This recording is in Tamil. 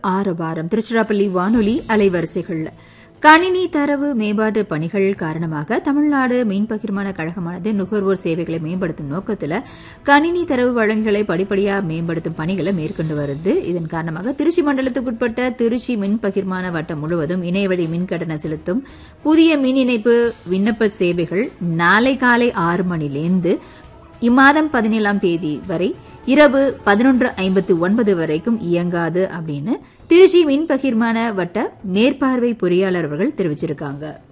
ஆரவாரம் திருச்சிராப்பள்ளி வானொலி அலைவரிசைகள் கணினி தரவு மேம்பாட்டு பணிகள் காரணமாக தமிழ்நாடு மின் பகிர்மான கழகமானது நுகர்வோர் சேவைகளை மேம்படுத்தும் நோக்கத்தில் கணினி தரவு வழங்குகளை படிப்படியாக மேம்படுத்தும் பணிகளை மேற்கொண்டு வருது இதன் காரணமாக திருச்சி மண்டலத்துக்குட்பட்ட திருச்சி மின் பகிர்மான வட்டம் முழுவதும் இணையவழி மின் கட்டணம் செலுத்தும் புதிய மின் இணைப்பு விண்ணப்ப சேவைகள் நாளை காலை ஆறு மணிலேருந்து இம்மாதம் பதினேழாம் தேதி வரை இரவு பதினொன்று ஐம்பத்து ஒன்பது வரைக்கும் இயங்காது அப்படின்னு திருச்சி மின் பகிர்மான வட்ட மேற்பார்வை பொறியாளர் அவர்கள் தெரிவிச்சிருக்காங்க